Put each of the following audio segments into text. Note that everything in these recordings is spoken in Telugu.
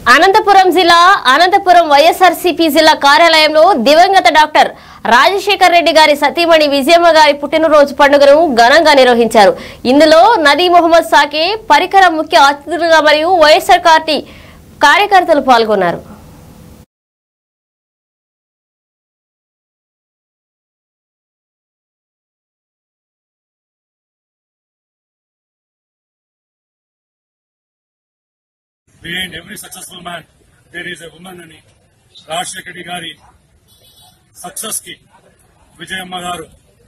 అనంతపురం జిల్లా అనంతపురం వైఎస్ఆర్సీపీ జిల్లా కార్యాలయంలో దివంగత డాక్టర్ రాజశేఖర్ రెడ్డి గారి సతీమణి విజయమ్మ గారి పుట్టినరోజు పండుగను ఘనంగా నిర్వహించారు ఇందులో నదీ మొహమ్మద్ సాకే పరికర ముఖ్య అతిథులుగా మరియు వైఎస్ఆర్ పార్టీ కార్యకర్తలు పాల్గొన్నారు behind every successful man there is a woman అని రాజశేఖర రెడ్డి గారి సక్సెస్ కి విజయమ్మ గారు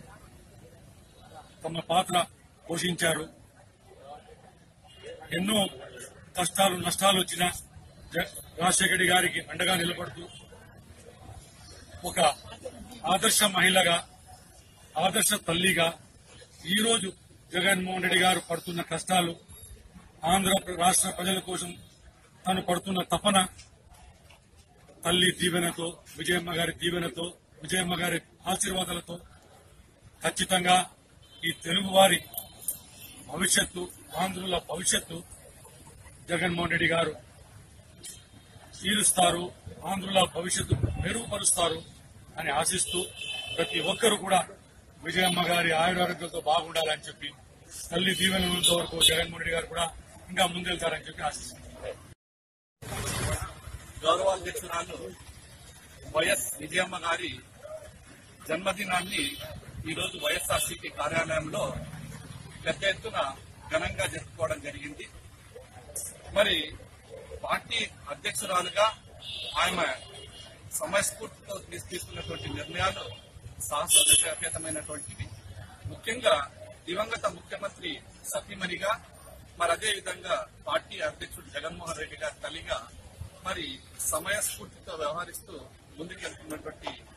తమ పాత్ర పోషించారు ఎన్నో కష్టాలు నష్టాలు వచ్చిన రాజశేఖర రెడ్డి గారికి అండగా నిలబడుతూ ఒక ఆదర్శ మహిళగా ఆదర్శ తల్లిగా ఈరోజు జగన్మోహన్ రెడ్డి గారు పడుతున్న కష్టాలు ఆంధ్ర రాష్ట్ర ప్రజల కోసం తాను పడుతున్న తపన తల్లి దీవెనతో విజయమ్మ గారి దీవెనతో విజయమ్మ గారి ఆశీర్వాదాలతో ఖచ్చితంగా ఈ తెలుగు వారి భవిష్యత్తు ఆంధ్రుల భవిష్యత్తు జగన్మోహన్ రెడ్డి గారు తీరుస్తారు ఆంధ్రుల భవిష్యత్తు మెరుగుపరుస్తారు అని ఆశిస్తూ ప్రతి ఒక్కరూ కూడా విజయమ్మ గారి ఆయురారోగ్యాలతో బాగుండాలని చెప్పి తల్లి దీవెనంత వరకు జగన్మోహన్ రెడ్డి గారు కూడా ఇంకా ముందెళ్తారని చెప్పి ఆశిస్తున్నాను గౌరవాధ్యక్షురాలు వైఎస్ విజయమ్మ గారి జన్మదినాన్ని ఈరోజు వైఎస్ఆర్సీపీ కార్యాలయంలో పెద్ద ఎత్తున ఘనంగా జరుపుకోవడం జరిగింది మరి పార్టీ అధ్యక్షురాలుగా ఆమె సమయస్ఫూర్తితో తీసు- తీసుకున్నటువంటి నిర్ణయాలు సాహసోపేతమైనటువంటివి ముఖ్యంగా దివంగత ముఖ్యమంత్రి సతీమణిగా మరి అదే విధంగా పార్టీ అధ్యక్షుడు జగన్మోహన్ రెడ్డి గారి తల్లిగా మరి సమయస్ఫూర్తితో వ్యవహరిస్తూ ముందుకెళ్తున్నటువంటి